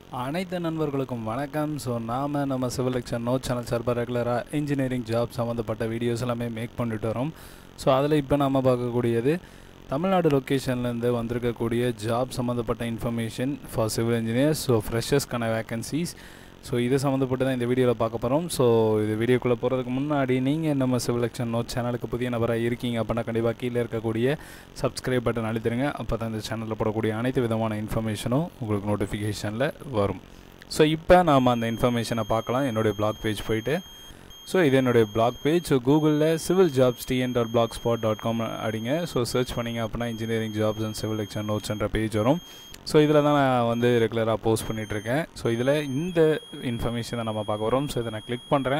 அனைத்து நண்பர்களுக்கும் வணக்கம் ஸோ நாம் நம்ம சிவில் எக்ஷன் நோ சேனல் சார்பாக ரெகுலராக இன்ஜினியரிங் ஜாப் சம்மந்தப்பட்ட வீடியோஸ் எல்லாமே மேக் பண்ணிட்டு வரோம் ஸோ அதில் இப்போ நாம் பார்க்கக்கூடியது தமிழ்நாடு லொக்கேஷன்லேருந்து வந்திருக்கக்கூடிய ஜாப் சம்மந்தப்பட்ட information for civil engineers so ஃப்ரெஷர்ஸ்க்கான வேகன்சிஸ் ஸோ இது சம்மந்தப்பட்டு தான் இந்த வீடியோவில் பார்க்க போகிறோம் ஸோ இது வீடியோக்குள்ளே போகிறதுக்கு முன்னாடி நீங்கள் நம்ம சிவில் எக்ஷன் நோ சேனலுக்கு புதிய நபராக இருக்கீங்க அப்படின்னா கண்டிப்பாக கீழே இருக்கக்கூடிய சப்ஸ்கிரைப் பட்டன் அழுத்திடுங்க அப்போ தான் இந்த சேனலில் போடக்கூடிய அனைத்து விதமான இன்ஃபர்மேஷனும் உங்களுக்கு நோட்டிஃபிகேஷனில் வரும் ஸோ இப்போ நாம் அந்த இன்ஃபர்மேஷனை பார்க்கலாம் என்னுடைய பிளாக் பேஜ் போயிட்டு ஸோ இது என்னுடைய பிளாக் பேஜ் ஸோ கூகுளில் civil jobs TN dot blogspot dot com அடிங்க ஸோ சர்ச் பண்ணிங்க அப்படின்னா இன்ஜினியரிங் ஜாப்ஸ் அண்ட் சிவில் எக்ஷன் நோட்ஸ்ன்ற பேஜ் வரும் ஸோ இதில் தான் நான் வந்து ரெகுலராக போஸ்ட் பண்ணிகிட்ருக்கேன் ஸோ இதில் இந்த இன்ஃபர்மேஷனை நம்ம பார்க்க வரோம் ஸோ இதை நான் கிளிக் பண்ணுறேன்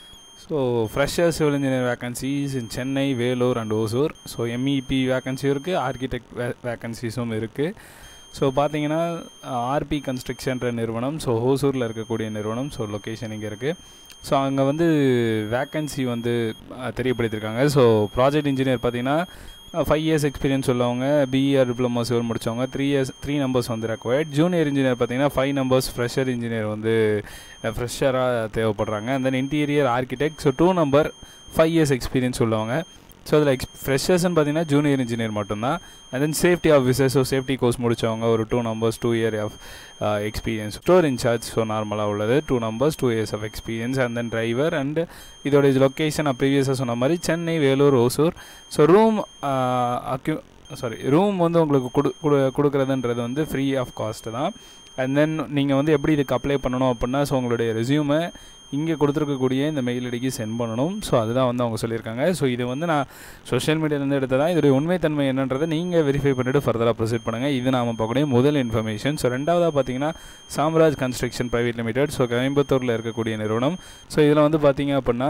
so fresher civil engineer vacancies in Chennai Vellore and Hosur so MEP வேகன்சியும் இருக்குது ஆர்கிடெக்ட் வே வேகன்சிஸும் இருக்குது ஸோ பார்த்தீங்கன்னா ஆர்பி கன்ஸ்ட்ரக்ஷன்ற நிறுவனம் ஸோ ஹோசூரில் இருக்கக்கூடிய நிறுவனம் ஸோ லொக்கேஷன் இங்கே இருக்குது ஸோ அங்கே வந்து வேக்கன்சி வந்து தெரியப்படுத்தியிருக்காங்க ஸோ ப்ராஜெக்ட் இன்ஜினியர் பார்த்தீங்கன்னா ஃபைவ் இயர்ஸ் எக்ஸ்பீரியன்ஸ் உள்ளவங்க பிஇஆர் டிப்ளமோ சிவில் முடித்தவங்க த்ரீ இயர்ஸ் த்ரீ நம்பர்ஸ் வந்து ரெக்வயர்ட் ஜூனியர் இன்ஜினியர் பார்த்தீங்கன்னா ஃபைவ் நம்பர்ஸ் ஃப்ரெஷர் இன்ஜினியர் வந்து ஃப்ரெஷராக தேவைப்படுறாங்க and then interior architect so two number five years experience உள்ளவங்க ஸோ அதில் எக்ஸ் ஃப்ரெஷர்ஸ்னு பார்த்தீங்கன்னா ஜூனியர் இன்ஜினியர் மட்டும்தான் and then safety officer so safety course முடித்தவங்க ஒரு two numbers two year of experience store incharge so நார்மலாக உள்ளது two numbers two years of experience and then driver and இதோட லொக்கேஷன் நான் ப்ரீவியஸாக சொன்ன மாதிரி சென்னை வேலூர் ஓசூர் ஸோ ரூம் அக்யூ சாரி ரூம் வந்து உங்களுக்கு கொடு கொடு கொடுக்குறதுன்றது வந்து ஃப்ரீ ஆஃப் காஸ்ட்டு தான் அண்ட் தென் நீங்கள் வந்து எப்படி இதுக்கு அப்ளை பண்ணணும் அப்படின்னா ஸோ உங்களுடைய ரெசியூமை இங்கே கொடுத்துருக்கக்கூடிய இந்த மெயில் ஐடிக்கு சென்ட் பண்ணணும் ஸோ அதுதான் வந்து அவங்க சொல்லியிருக்காங்க ஸோ இது வந்து நான் சோஷியல் மீடியாலேருந்து எடுத்ததான் இதோடைய உண்மைத்தன்மை என்னன்றதை நீங்கள் வெரிஃபை பண்ணிவிட்டு ஃபர்தராக ப்ரொசீட் பண்ணுங்கள் இது நாம் பார்க்கக்கூடிய முதல் இன்ஃபர்மேஷன் ஸோ ரெண்டாவதாக பார்த்தீங்கன்னா Samraj construction private limited so கோயம்புத்தூரில் இருக்கக்கூடிய நிறுவனம் ஸோ இதில் வந்து பார்த்தீங்க அப்படின்னா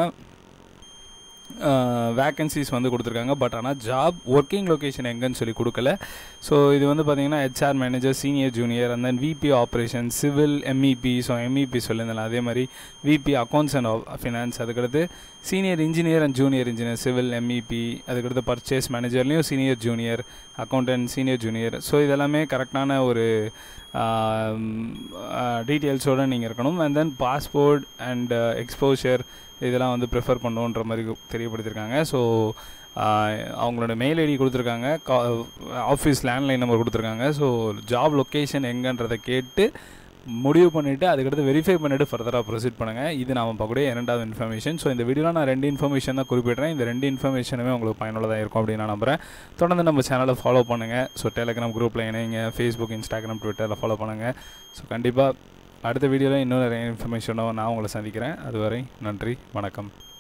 வேக்கன்சிஸ் வந்து கொடுத்துருக்காங்க பட் ஆனால் ஜாப் ஒர்க்கிங் லொக்கேஷன் எங்கன்னு சொல்லி கொடுக்கல ஸோ இது வந்து பார்த்தீங்கன்னா HR manager senior junior and then VP operation civil MEP so MEP சொல்லியிருந்தேன் அதே மாதிரி விபி அக்கௌண்ட்ஸ் அண்ட் ஃபினான்ஸ் அதுக்கடுத்து senior engineer and junior engineer civil MEP அதுக்கடுத்து பர்ச்சேஸ் மேனேஜர்லேயும் senior junior accountant senior junior so இதெல்லாமே கரெக்டான ஒரு டீட்டெயில்ஸோடு நீங்கள் இருக்கணும் and then passport and exposure இதெல்லாம் வந்து ப்ரிஃபர் பண்ணுன்ற மாதிரி தெரியப்படுத்தியிருக்காங்க ஸோ அவங்களோட மெயில் ஐடி கொடுத்துருக்காங்க கா ஆஃபீஸ் லேண்ட்லைன் நம்பர் கொடுத்துருக்காங்க ஸோ ஜாப் லொக்கேஷன் எங்கன்றதை கேட்டு முடிவு பண்ணிவிட்டு அதுக்கடுத்து வெரிஃபை பண்ணிவிட்டு ஃபர்தராக ப்ரொசீட் பண்ணுங்கள் இது நாம் பார்க்கக்கூடிய இரண்டாவது இன்ஃபர்மேஷன் ஸோ இந்த வீடியோவில் நான் ரெண்டு இன்ஃபர்மேஷன் தான் குறிப்பிட்றேன் இந்த ரெண்டு இன்ஃபர்மேஷனுமே உங்களுக்கு பயனுள்ளதாக இருக்கும் அப்படின்னு நான் நம்புகிறேன் தொடர்ந்து நம்ம சேனலை ஃபாலோ பண்ணுங்கள் ஸோ டெலிகிராம் குரூப்பில் இணைங்க ஃபேஸ்புக் இன்ஸ்டாகிராம் ட்விட்டரில் ஃபாலோ பண்ணுங்கள் ஸோ கண்டிப்பாக அடுத்த வீடியோவில் இன்னும் நிறைய இன்ஃபர்மேஷனோ நான் உங்களை சந்திக்கிறேன் அதுவரை நன்றி வணக்கம்